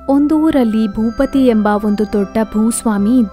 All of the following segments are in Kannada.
ಒಂದು ಊರಲ್ಲಿ ಭೂಪತಿ ಎಂಬ ಒಂದು ದೊಡ್ಡ ಭೂಸ್ವಾಮಿ ಇದ್ದ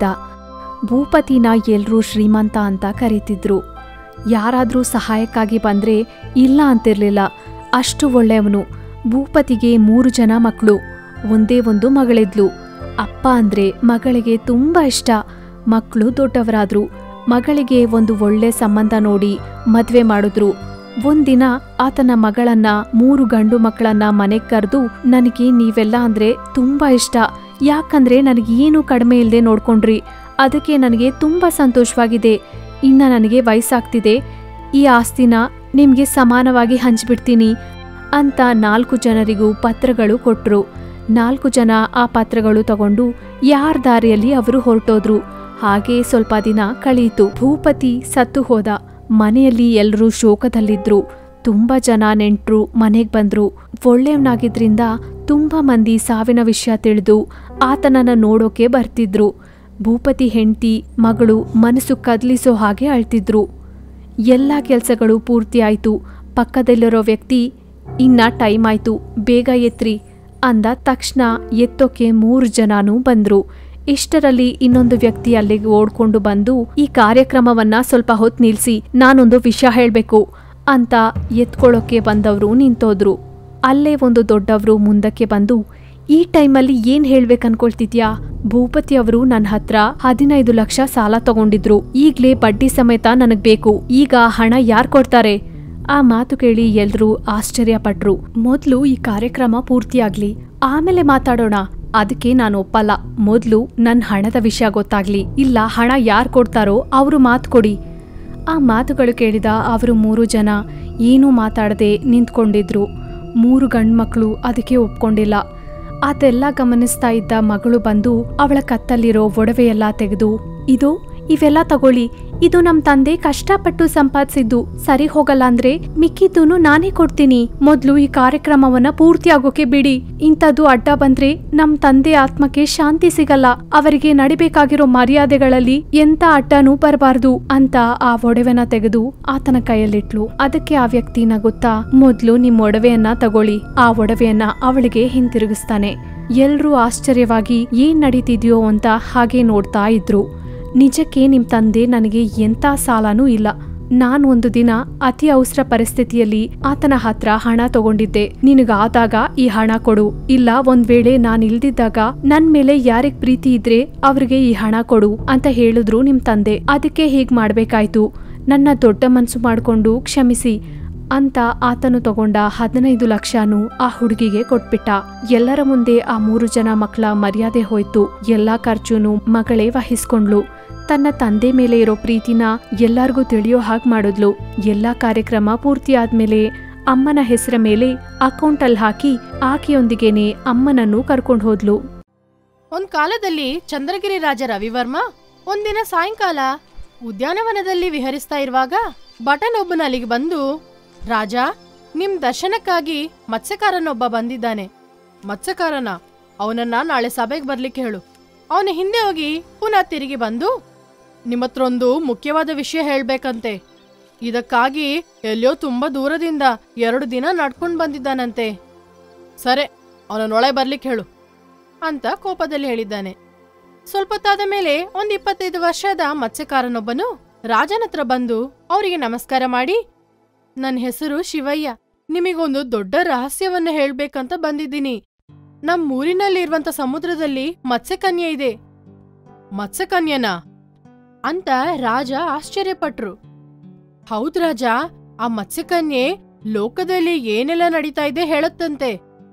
ಭೂಪತಿನ ಎಲ್ರೂ ಶ್ರೀಮಂತ ಅಂತ ಕರೀತಿದ್ರು ಯಾರಾದ್ರೂ ಸಹಾಯಕ್ಕಾಗಿ ಬಂದ್ರೆ ಇಲ್ಲ ಅಂತಿರ್ಲಿಲ್ಲ ಅಷ್ಟು ಒಳ್ಳೆಯವನು ಭೂಪತಿಗೆ ಮೂರು ಜನ ಮಕ್ಕಳು ಒಂದೇ ಒಂದು ಮಗಳಿದ್ಲು ಅಪ್ಪ ಅಂದ್ರೆ ಮಗಳಿಗೆ ತುಂಬಾ ಇಷ್ಟ ಮಕ್ಕಳು ದೊಡ್ಡವರಾದ್ರು ಮಗಳಿಗೆ ಒಂದು ಒಳ್ಳೆ ಸಂಬಂಧ ನೋಡಿ ಮದ್ವೆ ಮಾಡಿದ್ರು ಒಂದಿನ ಆತನ ಮಗಳನ್ನ ಮೂರು ಗಂಡು ಮಕ್ಕಳನ್ನ ಮನೆಗ್ ಕರೆದು ನನಗೆ ನೀವೆಲ್ಲ ಅಂದ್ರೆ ತುಂಬಾ ಇಷ್ಟ ಯಾಕಂದ್ರೆ ನನಗೇನು ಕಡಿಮೆ ಇಲ್ಲದೆ ನೋಡ್ಕೊಂಡ್ರಿ ಅದಕ್ಕೆ ನನಗೆ ತುಂಬಾ ಸಂತೋಷವಾಗಿದೆ ಇನ್ನ ನನಗೆ ವಯಸ್ಸಾಗ್ತಿದೆ ಈ ಆಸ್ತಿನ ನಿಮ್ಗೆ ಸಮಾನವಾಗಿ ಹಂಚ್ಬಿಡ್ತೀನಿ ಅಂತ ನಾಲ್ಕು ಜನರಿಗೂ ಪತ್ರಗಳು ಕೊಟ್ರು ನಾಲ್ಕು ಜನ ಆ ಪತ್ರಗಳು ತಗೊಂಡು ಯಾರ ದಾರಿಯಲ್ಲಿ ಅವರು ಹೊರಟೋದ್ರು ಹಾಗೆ ಸ್ವಲ್ಪ ದಿನ ಕಳೆಯಿತು ಭೂಪತಿ ಸತ್ತು ಹೋದ ಮನೆಯಲ್ಲಿ ಎಲ್ಲರೂ ಶೋಕದಲ್ಲಿದ್ರು ತುಂಬಾ ಜನ ನೆಂಟ್ರು ಮನೆಗ್ ಬಂದ್ರು ಒಳ್ಳೆಯವನಾಗಿದ್ರಿಂದ ತುಂಬಾ ಮಂದಿ ಸಾವಿನ ವಿಷಯ ತಿಳಿದು ಆತನನ್ನ ನೋಡೋಕೆ ಬರ್ತಿದ್ರು ಭೂಪತಿ ಹೆಂಡತಿ ಮಗಳು ಮನಸ್ಸು ಕದಲಿಸೋ ಹಾಗೆ ಅಳ್ತಿದ್ರು ಎಲ್ಲ ಕೆಲಸಗಳು ಪೂರ್ತಿ ಆಯ್ತು ಪಕ್ಕದಲ್ಲಿರೋ ವ್ಯಕ್ತಿ ಇನ್ನ ಟೈಮ್ ಆಯ್ತು ಬೇಗ ಎತ್ರಿ ಅಂದ ತಕ್ಷಣ ಎತ್ತೋಕೆ ಮೂರು ಜನನೂ ಬಂದ್ರು ಇಷ್ಟರಲ್ಲಿ ಇನ್ನೊಂದು ವ್ಯಕ್ತಿ ಅಲ್ಲಿಗೆ ಓಡ್ಕೊಂಡು ಬಂದು ಈ ಕಾರ್ಯಕ್ರಮವನ್ನ ಸ್ವಲ್ಪ ಹೊತ್ತು ನಿಲ್ಸಿ ನಾನೊಂದು ವಿಷಯ ಹೇಳ್ಬೇಕು ಅಂತ ಎತ್ಕೊಳ್ಳೋಕೆ ಬಂದವರು ನಿಂತೋದ್ರು ಅಲ್ಲೇ ಒಂದು ದೊಡ್ಡವರು ಮುಂದಕ್ಕೆ ಬಂದು ಈ ಟೈಮಲ್ಲಿ ಏನ್ ಹೇಳ್ಬೇಕನ್ಕೊಳ್ತಿದ್ಯಾ ಭೂಪತಿ ಅವರು ನನ್ನ ಹತ್ರ ಹದಿನೈದು ಲಕ್ಷ ಸಾಲ ತಗೊಂಡಿದ್ರು ಈಗ್ಲೇ ಬಡ್ಡಿ ಸಮೇತ ನನಗ್ ಬೇಕು ಈಗ ಹಣ ಯಾರ್ ಕೊಡ್ತಾರೆ ಆ ಮಾತು ಕೇಳಿ ಎಲ್ರೂ ಆಶ್ಚರ್ಯಪಟ್ರು ಮೊದ್ಲು ಈ ಕಾರ್ಯಕ್ರಮ ಪೂರ್ತಿಯಾಗ್ಲಿ ಆಮೇಲೆ ಮಾತಾಡೋಣ ಅದಕ್ಕೆ ನಾನು ಒಪ್ಪಲ್ಲ ಮೊದ್ಲು ನನ್ ಹಣದ ವಿಷಯ ಗೊತ್ತಾಗ್ಲಿ ಇಲ್ಲ ಹಣ ಯಾರ್ ಕೊಡ್ತಾರೋ ಅವರು ಮಾತು ಕೊಡಿ ಆ ಮಾತುಗಳು ಕೇಳಿದ ಅವರು ಮೂರು ಜನ ಏನೂ ಮಾತಾಡದೆ ನಿಂತ್ಕೊಂಡಿದ್ರು ಮೂರು ಗಂಡ್ಮಕ್ಳು ಅದಕ್ಕೆ ಒಪ್ಕೊಂಡಿಲ್ಲ ಅದೆಲ್ಲ ಗಮನಿಸ್ತಾ ಇದ್ದ ಮಗಳು ಬಂದು ಅವಳ ಕತ್ತಲ್ಲಿರೋ ಒಡವೆಯೆಲ್ಲ ತೆಗೆದು ಇದು ಇವೆಲ್ಲ ತಗೊಳ್ಳಿ ಇದು ನಮ್ ತಂದೆ ಕಷ್ಟಪಟ್ಟು ಸಂಪಾದಿಸಿದ್ದು ಸರಿ ಹೋಗಲ್ಲ ಅಂದ್ರೆ ಮಿಕ್ಕಿದ್ದೂನು ನಾನೇ ಕೊಡ್ತೀನಿ ಮೊದ್ಲು ಈ ಕಾರ್ಯಕ್ರಮವನ್ನ ಪೂರ್ತಿ ಆಗೋಕೆ ಬಿಡಿ ಇಂಥದ್ದು ಅಡ್ಡ ಬಂದ್ರೆ ನಮ್ ತಂದೆ ಆತ್ಮಕ್ಕೆ ಶಾಂತಿ ಸಿಗಲ್ಲ ಅವರಿಗೆ ನಡಿಬೇಕಾಗಿರೋ ಮರ್ಯಾದೆಗಳಲ್ಲಿ ಎಂತ ಅಡ್ಡನೂ ಬರಬಾರ್ದು ಅಂತ ಆ ಒಡವೆನ ತೆಗೆದು ಆತನ ಕೈಯಲ್ಲಿಟ್ಲು ಅದಕ್ಕೆ ಆ ವ್ಯಕ್ತಿ ನಗುತ್ತಾ ಮೊದ್ಲು ನಿಮ್ ಒಡವೆಯನ್ನ ತಗೊಳ್ಳಿ ಆ ಒಡವೆಯನ್ನ ಅವಳಿಗೆ ಹಿಂತಿರುಗಿಸ್ತಾನೆ ಎಲ್ರೂ ಆಶ್ಚರ್ಯವಾಗಿ ಏನ್ ನಡೀತಿದ್ಯೋ ಅಂತ ಹಾಗೆ ನೋಡ್ತಾ ಇದ್ರು ನಿಜಕ್ಕೆ ನಿಮ್ ತಂದೆ ನನಗೆ ಎಂಥ ಸಾಲನೂ ಇಲ್ಲ ನಾನ್ ಒಂದು ದಿನ ಅತಿ ಅವಸರ ಪರಿಸ್ಥಿತಿಯಲ್ಲಿ ಆತನ ಹತ್ರ ಹಣ ತಗೊಂಡಿದ್ದೆ ನಿನಗಾದಾಗ ಈ ಹಣ ಕೊಡು ಇಲ್ಲ ಒಂದ್ ವೇಳೆ ನಾನ್ ಇಲ್ದಿದ್ದಾಗ ನನ್ ಮೇಲೆ ಯಾರಿಗ್ ಪ್ರೀತಿ ಇದ್ರೆ ಅವ್ರಿಗೆ ಈ ಹಣ ಕೊಡು ಅಂತ ಹೇಳಿದ್ರು ನಿಮ್ ತಂದೆ ಅದಕ್ಕೆ ಹೀಗ್ ಮಾಡ್ಬೇಕಾಯ್ತು ನನ್ನ ದೊಡ್ಡ ಮನ್ಸು ಮಾಡ್ಕೊಂಡು ಕ್ಷಮಿಸಿ ಅಂತ ಆತನು ತಗೊಂಡ ಹದಿನೈದು ಲಕ್ಷನೂ ಆ ಹುಡುಗಿಗೆ ಕೊಟ್ಬಿಟ್ಟ ಎಲ್ಲರ ಮುಂದೆ ಆ ಮೂರು ಜನ ಮಕ್ಕಳ ಮರ್ಯಾದೆ ಹೋಯ್ತು ಎಲ್ಲಾ ಖರ್ಚುನು ಮಗಳೇ ವಹಿಸ್ಕೊಂಡ್ಲು ತನ್ನ ತಂದೆ ಮೇಲೆ ಇರೋ ಪ್ರೀತಿನ ಎಲ್ಲಾರ್ಗೂ ತಿಳಿಯೋ ಹಾಗೆ ಮಾಡಿದ್ಲು ಎಲ್ಲಾ ಕಾರ್ಯಕ್ರಮ ಪೂರ್ತಿ ಆದ್ಮೇಲೆ ಅಮ್ಮನ ಹೆಸರ ಮೇಲೆ ಅಕೌಂಟಲ್ಲಿ ಹಾಕಿ ಆಕೆಯೊಂದಿಗೇನೆ ಅಮ್ಮನನ್ನು ಕರ್ಕೊಂಡು ಹೋದ್ಲು ಒಂದ್ ಕಾಲದಲ್ಲಿ ಚಂದ್ರಗಿರಿ ರಾಜ ರವಿವರ್ಮ ಒಂದಿನ ಸಾಯಂಕಾಲ ಉದ್ಯಾನವನದಲ್ಲಿ ವಿಹರಿಸ್ತಾ ಇರುವಾಗ ಬಟನೊಬ್ಬನ ಅಲ್ಲಿಗೆ ಬಂದು ರಾಜ ನಿಮ್ ದರ್ಶನಕ್ಕಾಗಿ ಮತ್ಸ್ಯಕಾರನೊಬ್ಬ ಬಂದಿದ್ದಾನೆ ಮತ್ಸ್ಯಕಾರನ ಅವನನ್ನ ನಾಳೆ ಸಭೆಗೆ ಬರ್ಲಿಕ್ಕೆ ಹೇಳು ಅವನ ಹಿಂದೆ ಹೋಗಿ ಪುನಃ ತಿರುಗಿ ಬಂದು ನಿಮ್ಮತ್ರ ಒಂದು ಮುಖ್ಯವಾದ ವಿಷಯ ಹೇಳ್ಬೇಕಂತೆ ಇದಕ್ಕಾಗಿ ಎಲ್ಲಿಯೋ ತುಂಬಾ ದೂರದಿಂದ ಎರಡು ದಿನ ನಡ್ಕೊಂಡ್ ಬಂದಿದ್ದಾನಂತೆ ಸರೆ ಅವನನ್ನೊಳೆ ಬರ್ಲಿಕ್ಕೆ ಹೇಳು ಅಂತ ಕೋಪದಲ್ಲಿ ಹೇಳಿದ್ದಾನೆ ಸ್ವಲ್ಪ ಹೊತ್ತಾದ ಮೇಲೆ ಒಂದ್ ಇಪ್ಪತ್ತೈದು ವರ್ಷದ ಮತ್ಸ್ಯಕಾರನೊಬ್ಬನು ರಾಜನತ್ರ ಬಂದು ಅವರಿಗೆ ನಮಸ್ಕಾರ ಮಾಡಿ ನನ್ನ ಹೆಸರು ಶಿವಯ್ಯ ನಿಮಗೊಂದು ದೊಡ್ಡ ರಹಸ್ಯವನ್ನ ಹೇಳ್ಬೇಕಂತ ಬಂದಿದ್ದೀನಿ ನಮ್ ಊರಿನಲ್ಲಿ ಇರುವಂತ ಸಮುದ್ರದಲ್ಲಿ ಮತ್ಸ್ಯಕನ್ಯೆ ಇದೆ ಮತ್ಸ್ಯಕನ್ಯನಾ ಅಂತ ರಾಜ ಆಶ್ಚರ್ಯಪಟ್ರು ಹೌದ್ ರಾಜ ಆ ಮತ್ಸ್ಯಕನ್ಯೆ ಲೋಕದಲ್ಲಿ ಏನೆಲ್ಲ ನಡೀತಾ ಇದೆ ಹೇಳತ್ತಂತೆ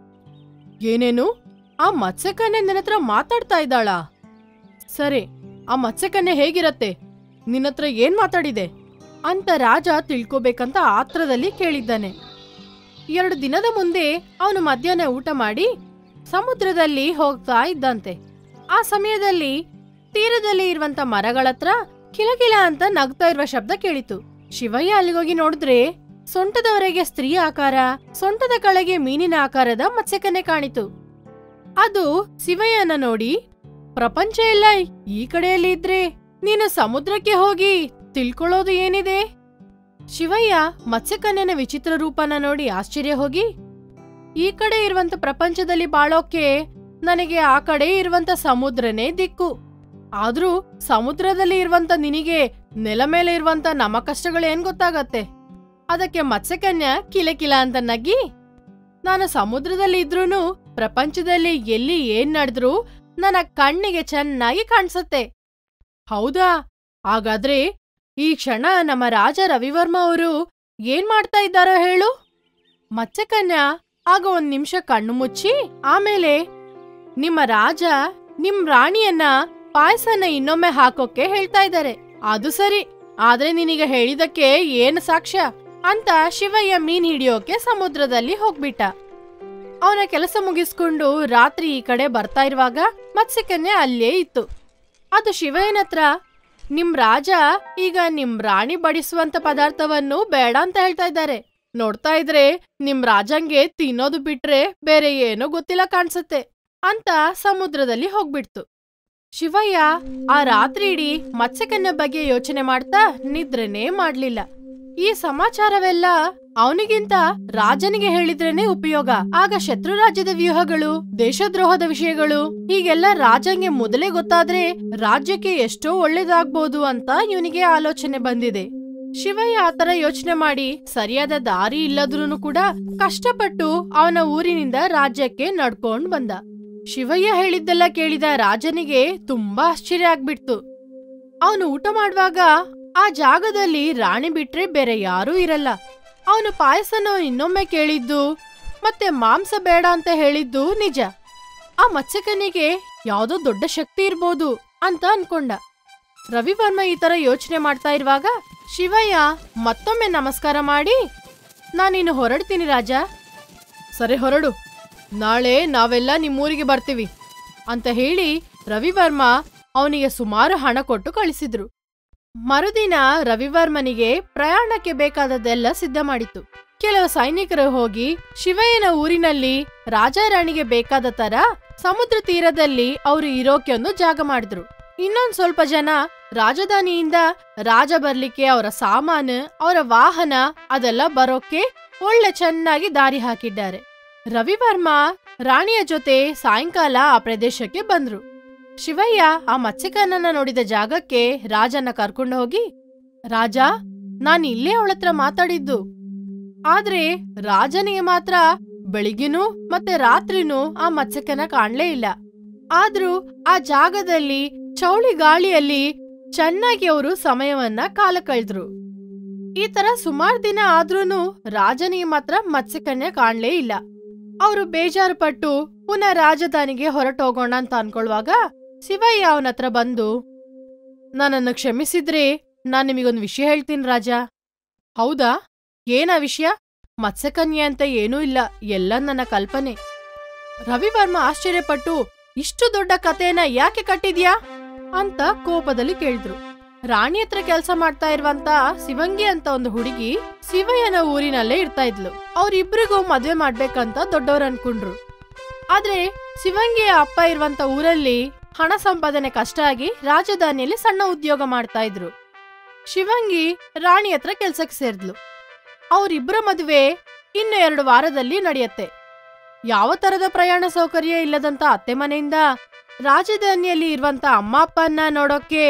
ಏನೇನು ಆ ಮತ್ಸ್ಯಕನ್ಯೆ ನಿನ್ನತ್ರ ಮಾತಾಡ್ತಾ ಇದ್ದಾಳಾ ಸರಿ ಆ ಮತ್ಸ್ಯಕನ್ಯೆ ಹೇಗಿರತ್ತೆ ನಿನ್ನತ್ರ ಏನ್ ಮಾತಾಡಿದೆ ಅಂತ ರಾಜ ತಿಳ್ಕೊಬೇಕಂತ ಆತ್ರದಲ್ಲಿ ಕೇಳಿದ್ದಾನೆ ಎರಡು ದಿನದ ಮುಂದೆ ಅವನು ಮಧ್ಯಾಹ್ನ ಊಟ ಮಾಡಿ ಸಮುದ್ರದಲ್ಲಿ ಹೋಗ್ತಾ ಇದ್ದಂತೆ ಆ ಸಮಯದಲ್ಲಿ ತೀರದಲ್ಲಿ ಇರುವಂತ ಮರಗಳತ್ರ ಕಿಲಕಿಲ ಅಂತ ನಗ್ತಾ ಇರುವ ಶಬ್ದ ಕೇಳಿತು ಶಿವಯ್ಯ ಅಲ್ಲಿಗೋಗಿ ನೋಡಿದ್ರೆ ಸೊಂಟದವರೆಗೆ ಸ್ತ್ರೀ ಆಕಾರ ಸೊಂಟದ ಕೆಳಗೆ ಮೀನಿನ ಆಕಾರದ ಮತ್ಸ್ಯಕನ್ಯೆ ಕಾಣಿತು ಅದು ಶಿವಯ್ಯನ ನೋಡಿ ಪ್ರಪಂಚ ಎಲ್ಲ ಈ ಕಡೆಯಲ್ಲಿ ಇದ್ರೆ ನೀನು ಸಮುದ್ರಕ್ಕೆ ಹೋಗಿ ತಿಳ್ಕೊಳ್ಳೋದು ಏನಿದೆ ಶಿವಯ್ಯ ಮತ್ಸ್ಯಕನ್ಯನ ವಿಚಿತ್ರ ರೂಪನ ನೋಡಿ ಆಶ್ಚರ್ಯ ಹೋಗಿ ಈ ಕಡೆ ಇರುವಂತ ಪ್ರಪಂಚದಲ್ಲಿ ಬಾಳೋಕೆ ನನಗೆ ಆ ಕಡೆ ಇರುವಂತ ಸಮುದ್ರನೇ ದಿಕ್ಕು ಆದ್ರೂ ಸಮುದ್ರದಲ್ಲಿ ಇರುವಂತ ನಿನಗೆ ನೆಲ ಮೇಲೆ ಇರುವಂತ ನಮ್ಮ ಕಷ್ಟಗಳೇನ್ ಗೊತ್ತಾಗತ್ತೆ ಅದಕ್ಕೆ ಮತ್ಸ್ಯಕನ್ಯ ಕಿಲಕಿಲ ಅಂತ ನಗ್ಗಿ ನಾನು ಸಮುದ್ರದಲ್ಲಿ ಇದ್ರೂನು ಪ್ರಪಂಚದಲ್ಲಿ ಎಲ್ಲಿ ಏನ್ ನಡೆದ್ರೂ ನನ್ನ ಕಣ್ಣಿಗೆ ಚೆನ್ನಾಗಿ ಕಾಣಿಸತ್ತೆ ಹೌದಾ ಹಾಗಾದ್ರೆ ಈ ಕ್ಷಣ ನಮ್ಮ ರಾಜ ರವಿವರ್ಮ ಅವರು ಏನ್ ಮಾಡ್ತಾ ಇದ್ದಾರೋ ಹೇಳು ಮತ್ಸ್ಯಕನ್ಯಾ ಆಗ ಒಂದ್ ನಿಮಿಷ ಕಣ್ಣು ಮುಚ್ಚಿ ಆಮೇಲೆ ನಿಮ್ಮ ರಾಜ ನಿಮ್ ರಾಣಿಯನ್ನ ಪಾಯಸನ ಇನ್ನೊಮ್ಮೆ ಹಾಕೋಕೆ ಹೇಳ್ತಾ ಇದ್ದಾರೆ ಅದು ಸರಿ ಆದ್ರೆ ನಿನಗೆ ಹೇಳಿದಕ್ಕೆ ಏನ್ ಸಾಕ್ಷ್ಯ ಅಂತ ಶಿವಯ್ಯ ಮೀನ್ ಹಿಡಿಯೋಕೆ ಸಮುದ್ರದಲ್ಲಿ ಹೋಗ್ಬಿಟ್ಟ ಅವನ ಕೆಲಸ ಮುಗಿಸ್ಕೊಂಡು ರಾತ್ರಿ ಈ ಕಡೆ ಬರ್ತಾ ಇರುವಾಗ ಮತ್ಸ್ಯಕನ್ಯೆ ಅಲ್ಲೇ ಇತ್ತು ಅದು ಶಿವಯ್ಯನ ಹತ್ರ ನಿಮ್ ರಾಜ ಈಗ ನಿಮ್ ರಾಣಿ ಬಡಿಸುವಂತ ಪದಾರ್ಥವನ್ನು ಬೇಡ ಅಂತ ಹೇಳ್ತಾ ಇದ್ದಾರೆ ನೋಡ್ತಾ ಇದ್ರೆ ನಿಮ್ ರಾಜಂಗೆ ತಿನ್ನೋದು ಬಿಟ್ರೆ ಬೇರೆ ಏನೋ ಗೊತ್ತಿಲ್ಲ ಕಾಣ್ಸತ್ತೆ ಅಂತ ಸಮುದ್ರದಲ್ಲಿ ಹೋಗ್ಬಿಡ್ತು ಶಿವಯ್ಯ ಆ ರಾತ್ರಿ ಇಡೀ ಮತ್ಸ್ಯಕನ್ಯ ಬಗ್ಗೆ ಯೋಚನೆ ಮಾಡ್ತಾ ನಿದ್ರೆನೇ ಮಾಡ್ಲಿಲ್ಲ ಈ ಸಮಾಚಾರವೆಲ್ಲ ಅವನಿಗಿಂತ ರಾಜನಿಗೆ ಹೇಳಿದ್ರೇನೆ ಉಪಯೋಗ ಆಗ ಶತ್ರು ರಾಜ್ಯದ ವ್ಯೂಹಗಳು ದೇಶದ್ರೋಹದ ವಿಷಯಗಳು ಹೀಗೆಲ್ಲ ರಾಜಂಗೆ ಮೊದಲೇ ಗೊತ್ತಾದ್ರೆ ರಾಜ್ಯಕ್ಕೆ ಎಷ್ಟೋ ಒಳ್ಳೇದಾಗ್ಬೋದು ಅಂತ ಇವನಿಗೆ ಆಲೋಚನೆ ಬಂದಿದೆ ಶಿವಯ್ಯ ಆತರ ಯೋಚನೆ ಮಾಡಿ ಸರಿಯಾದ ದಾರಿ ಇಲ್ಲದ್ರೂ ಕೂಡ ಕಷ್ಟಪಟ್ಟು ಅವನ ಊರಿನಿಂದ ರಾಜ್ಯಕ್ಕೆ ನಡ್ಕೊಂಡ್ ಬಂದ ಶಿವಯ್ಯ ಹೇಳಿದ್ದೆಲ್ಲ ಕೇಳಿದ ರಾಜನಿಗೆ ತುಂಬಾ ಆಶ್ಚರ್ಯ ಆಗ್ಬಿಡ್ತು ಅವನು ಊಟ ಮಾಡುವಾಗ ಆ ಜಾಗದಲ್ಲಿ ರಾಣಿ ಬಿಟ್ರೆ ಬೇರೆ ಯಾರೂ ಇರಲ್ಲ ಅವನು ಪಾಯಸನ ಇನ್ನೊಮ್ಮೆ ಕೇಳಿದ್ದು ಮತ್ತೆ ಮಾಂಸ ಬೇಡ ಅಂತ ಹೇಳಿದ್ದು ನಿಜ ಆ ಮತ್ಸ್ಯಕನಿಗೆ ಯಾವ್ದೋ ದೊಡ್ಡ ಶಕ್ತಿ ಇರ್ಬೋದು ಅಂತ ಅನ್ಕೊಂಡ ರವಿವರ್ಮ ಈ ತರ ಯೋಚನೆ ಮಾಡ್ತಾ ಇರುವಾಗ ಶಿವಯ್ಯ ಮತ್ತೊಮ್ಮೆ ನಮಸ್ಕಾರ ಮಾಡಿ ನಾನಿನ್ನು ಹೊರಡ್ತೀನಿ ರಾಜ ಸರಿ ಹೊರಡು ನಾಳೆ ನಾವೆಲ್ಲ ನಿಮ್ಮೂರಿಗೆ ಬರ್ತೀವಿ ಅಂತ ಹೇಳಿ ರವಿವರ್ಮ ಅವನಿಗೆ ಸುಮಾರು ಹಣ ಕೊಟ್ಟು ಕಳಿಸಿದ್ರು ಮರುದಿನ ರವಿವರ್ಮನಿಗೆ ಪ್ರಯಾಣಕ್ಕೆ ಬೇಕಾದದ್ದೆಲ್ಲ ಸಿದ್ಧ ಮಾಡಿತ್ತು ಕೆಲವು ಸೈನಿಕರು ಹೋಗಿ ಶಿವಯ್ಯನ ಊರಿನಲ್ಲಿ ರಾಜಾರಾಣಿಗೆ ಬೇಕಾದ ತರ ಸಮುದ್ರ ತೀರದಲ್ಲಿ ಅವರು ಇರೋಕೆ ಒಂದು ಜಾಗ ಮಾಡಿದ್ರು ಇನ್ನೊಂದ್ ಸ್ವಲ್ಪ ಜನ ರಾಜಧಾನಿಯಿಂದ ರಾಜ ಬರ್ಲಿಕ್ಕೆ ಅವರ ಸಾಮಾನು ಅವರ ವಾಹನ ಅದೆಲ್ಲ ಬರೋಕೆ ಒಳ್ಳೆ ಚೆನ್ನಾಗಿ ದಾರಿ ಹಾಕಿದ್ದಾರೆ ರವಿವರ್ಮ ರಾಣಿಯ ಜೊತೆ ಸಾಯಂಕಾಲ ಆ ಪ್ರದೇಶಕ್ಕೆ ಬಂದ್ರು ಶಿವಯ್ಯ ಆ ಮತ್ಸ್ಯಕನನ್ನ ನೋಡಿದ ಜಾಗಕ್ಕೆ ರಾಜನ ಕರ್ಕೊಂಡು ಹೋಗಿ ರಾಜ ನಾನ್ ಇಲ್ಲೇ ಅವಳತ್ರ ಮಾತಾಡಿದ್ದು ಆದ್ರೆ ರಾಜನಿಗೆ ಮಾತ್ರ ಬೆಳಿಗ್ಗೆನೂ ಮತ್ತೆ ರಾತ್ರಿನೂ ಆ ಮತ್ಸ್ಯಕನ ಕಾಣ್ಲೇ ಇಲ್ಲ ಆದ್ರೂ ಆ ಜಾಗದಲ್ಲಿ ಚೌಳಿ ಗಾಳಿಯಲ್ಲಿ ಚೆನ್ನಾಗಿ ಅವರು ಸಮಯವನ್ನ ಕಾಲ ಕಳೆದ್ರು ಈ ತರ ಸುಮಾರು ದಿನ ಆದ್ರೂನು ರಾಜನಿಗೆ ಮಾತ್ರ ಮತ್ಸ್ಯಕನ್ಯೆ ಕಾಣ್ಲೇ ಇಲ್ಲ ಅವರು ಬೇಜಾರು ಪಟ್ಟು ಪುನಃ ರಾಜಧಾನಿಗೆ ಹೊರಟೋಗೋಣ ಅಂತ ಅನ್ಕೊಳ್ವಾಗ ಶಿವಯ್ಯ ಅವನ ಹತ್ರ ಬಂದು ನನ್ನನ್ನು ಕ್ಷಮಿಸಿದ್ರೆ ನಾನ್ ನಿಮಗೊಂದು ವಿಷಯ ಹೇಳ್ತೀನಿ ರಾಜ ಹೌದಾ ಏನಾ ವಿಷಯ ಮತ್ಸ್ಯಕನ್ಯೆ ಅಂತ ಏನೂ ಇಲ್ಲ ಎಲ್ಲ ನನ್ನ ಕಲ್ಪನೆ ರವಿವರ್ಮ ಆಶ್ಚರ್ಯಪಟ್ಟು ಇಷ್ಟು ದೊಡ್ಡ ಕಥೆಯನ್ನ ಯಾಕೆ ಕಟ್ಟಿದ್ಯಾ ಅಂತ ಕೋಪದಲ್ಲಿ ಕೇಳಿದ್ರು ರಾಣಿ ಹತ್ರ ಕೆಲಸ ಮಾಡ್ತಾ ಇರುವಂತ ಶಿವಂಗಿ ಅಂತ ಒಂದು ಹುಡುಗಿ ಶಿವಯ್ಯನ ಊರಿನಲ್ಲೇ ಇರ್ತಾ ಇದ್ಲು ಅವ್ರಿಬ್ರಿಗೂ ಮದ್ವೆ ಮಾಡ್ಬೇಕಂತ ದೊಡ್ಡವ್ರು ಅನ್ಕೊಂಡ್ರು ಆದ್ರೆ ಶಿವಂಗಿಯ ಅಪ್ಪ ಇರುವಂತ ಊರಲ್ಲಿ ಹಣ ಸಂಪಾದನೆ ಕಷ್ಟ ಆಗಿ ರಾಜಧಾನಿಯಲ್ಲಿ ಸಣ್ಣ ಉದ್ಯೋಗ ಮಾಡ್ತಾ ಇದ್ರು ಶಿವಂಗಿ ರಾಣಿ ಹತ್ರ ಕೆಲ್ಸಕ್ಕೆ ಸೇರಿದ್ಲು ಅವರಿಬ್ಬರ ಮದುವೆ ಇನ್ನು ಎರಡು ವಾರದಲ್ಲಿ ನಡೆಯುತ್ತೆ ಯಾವ ತರದ ಪ್ರಯಾಣ ಸೌಕರ್ಯ ಇಲ್ಲದಂತ ಅತ್ತೆ ಮನೆಯಿಂದ ರಾಜಧಾನಿಯಲ್ಲಿ ಇರುವಂತ ಅಮ್ಮ ಅಪ್ಪನ್ನ ನೋಡೋಕೆ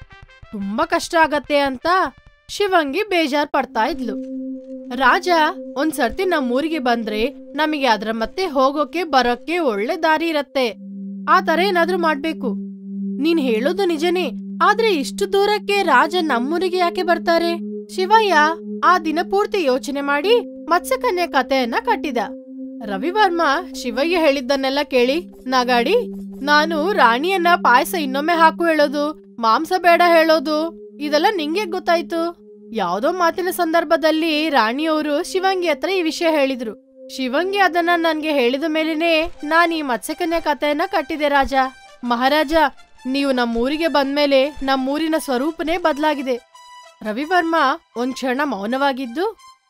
ತುಂಬಾ ಕಷ್ಟ ಆಗತ್ತೆ ಅಂತ ಶಿವಂಗಿ ಬೇಜಾರ್ ಪಡ್ತಾ ಇದ್ಲು ರಾಜ ಒಂದ್ಸರ್ತಿ ನಮ್ಮೂರಿಗೆ ಬಂದ್ರೆ ನಮಗೆ ಅದ್ರ ಮತ್ತೆ ಹೋಗೋಕೆ ಬರೋಕೆ ಒಳ್ಳೆ ದಾರಿ ಇರತ್ತೆ ಆ ತರ ಏನಾದ್ರೂ ಮಾಡ್ಬೇಕು ನೀನ್ ಹೇಳೋದು ನಿಜನೇ ಆದ್ರೆ ಇಷ್ಟು ದೂರಕ್ಕೆ ರಾಜ ನಮ್ಮೂರಿಗೆ ಯಾಕೆ ಬರ್ತಾರೆ ಶಿವಯ್ಯ ಆ ದಿನ ಪೂರ್ತಿ ಯೋಚನೆ ಮಾಡಿ ಮತ್ಸ್ಯಕನ್ಯೆ ಕಥೆಯನ್ನ ಕಟ್ಟಿದ ರವಿವರ್ಮ ಶಿವಯ್ಯ ಹೇಳಿದ್ದನ್ನೆಲ್ಲ ಕೇಳಿ ನಗಾಡಿ ನಾನು ರಾಣಿಯನ್ನ ಪಾಯಸ ಇನ್ನೊಮ್ಮೆ ಹಾಕು ಹೇಳೋದು ಮಾಂಸ ಬೇಡ ಹೇಳೋದು ಇದೆಲ್ಲ ನಿಂಗೆ ಗೊತ್ತಾಯ್ತು ಯಾವ್ದೋ ಮಾತಿನ ಸಂದರ್ಭದಲ್ಲಿ ರಾಣಿಯವರು ಶಿವಂಗಿ ಹತ್ರ ಈ ವಿಷಯ ಹೇಳಿದ್ರು ಶಿವಂಗಿ ಅದನ್ನ ನನ್ಗೆ ಹೇಳಿದ ಮೇಲೇನೆ ನಾನ್ ಈ ಮತ್ಸ್ಯಕನ್ಯಾ ಕಥೆಯನ್ನ ಕಟ್ಟಿದೆ ರಾಜ ಮಹಾರಾಜ ನೀವು ನಮ್ಮೂರಿಗೆ ಬಂದ್ಮೇಲೆ ನಮ್ಮೂರಿನ ಸ್ವರೂಪನೇ ಬದಲಾಗಿದೆ ರವಿವರ್ಮ ಒಂದ್ ಕ್ಷಣ ಮೌನವಾಗಿದ್ದು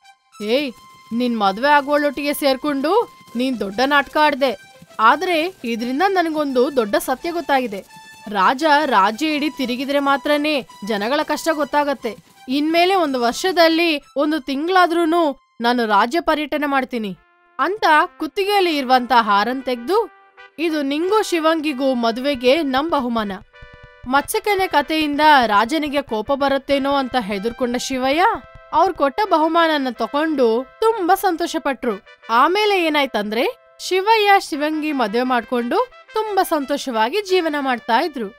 ಏಯ್ ನಿನ್ ಮದ್ವೆ ಆಗೋಳೊಟ್ಟಿಗೆ ಸೇರ್ಕೊಂಡು ನೀನ್ ದೊಡ್ಡ ನಾಟಕ ಆಡ್ದೆ ಆದ್ರೆ ಇದರಿಂದ ನನಗೊಂದು ದೊಡ್ಡ ಸತ್ಯ ಗೊತ್ತಾಗಿದೆ ರಾಜ ರಾಜ್ಯ ಇಡೀ ತಿರುಗಿದ್ರೆ ಮಾತ್ರನೇ ಜನಗಳ ಕಷ್ಟ ಗೊತ್ತಾಗತ್ತೆ ಇನ್ಮೇಲೆ ಒಂದು ವರ್ಷದಲ್ಲಿ ಒಂದು ತಿಂಗಳಾದ್ರೂನು ನಾನು ರಾಜ್ಯ ಪರ್ಯಟನೆ ಮಾಡ್ತೀನಿ ಅಂತ ಕುತ್ತಿಗೆಯಲ್ಲಿ ಇರುವಂತ ಹಾರನ್ ತೆಗ್ದು ಇದು ನಿಂಗೂ ಶಿವಂಗಿಗೂ ಮದುವೆಗೆ ನಮ್ ಬಹುಮಾನ ಮತ್ಸ್ಯಕನ್ಯೆ ಕಥೆಯಿಂದ ರಾಜನಿಗೆ ಕೋಪ ಬರುತ್ತೇನೋ ಅಂತ ಹೆದರ್ಕೊಂಡ ಶಿವಯ್ಯ ಅವ್ರು ಕೊಟ್ಟ ಬಹುಮಾನನ ತಕೊಂಡು ತುಂಬಾ ಸಂತೋಷ ಪಟ್ರು ಆಮೇಲೆ ಏನಾಯ್ತಂದ್ರೆ ಶಿವಯ್ಯ ಶಿವಂಗಿ ಮದುವೆ ಮಾಡ್ಕೊಂಡು ತುಂಬಾ ಸಂತೋಷವಾಗಿ ಜೀವನ ಮಾಡ್ತಾ ಇದ್ರು